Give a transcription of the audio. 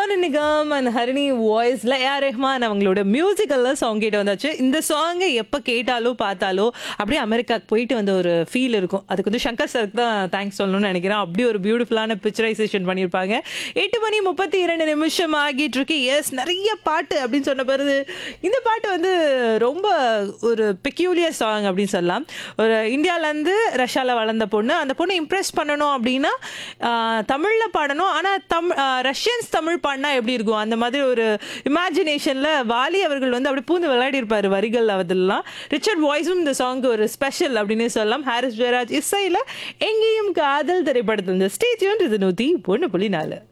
Sonu Nigam and Harini வாய்ஸ்ல AR Rahman அவங்களோட மியூசிக்கல்ல song கேட்டு வந்தாச்சு இந்த சாங்கை எப்போ கேட்டாலோ பார்த்தாலோ அப்படியே அமெரிக்காக்கு போயிட்டு வந்த ஒரு ஃபீல் இருக்கும் அதுக்கு வந்து சங்கர் சருக்கு தான் தேங்க்ஸ் சொல்லணும்னு நினைக்கிறேன் அப்படி ஒரு பியூட்டிஃபுல்லான பிக்சரைசேஷன் பண்ணியிருப்பாங்க எட்டு மணி முப்பத்தி இரண்டு நிமிஷம் ஆகிட்டு இருக்கு எஸ் நிறைய பாட்டு அப்படின்னு சொன்ன பிறகு இந்த பாட்டு வந்து ரொம்ப ஒரு பெக்யூலியர் சாங் அப்படின்னு சொல்லலாம் ஒரு இந்தியாவிலேருந்து ரஷ்யாவில் வளர்ந்த பொண்ணு அந்த பொண்ணை இம்ப்ரெஸ் பண்ணணும் அப்படின்னா தமிழில் பாடணும் ஆனால் தம் ரஷ்யன்ஸ் தமிழ் பாடினா எப்படி இருக்கும் அந்த மாதிரி ஒரு இமேஜினேஷனில் வாலி அவர்கள் வந்து அப்படி பூந்து விளையாடி இருப்பார் வரிகள் அதெல்லாம் ரிச்சர்ட் வாய்ஸும் இந்த சாங் ஒரு ஸ்பெஷல் அப்படின்னு சொல்லலாம் ஹாரிஸ் ஜெயராஜ் இசையில் எங்கேயும் காதல் திரைப்படத்தில் இந்த ஸ்டேஜ் இது நூற்றி ஒன்று புள்ளி நாலு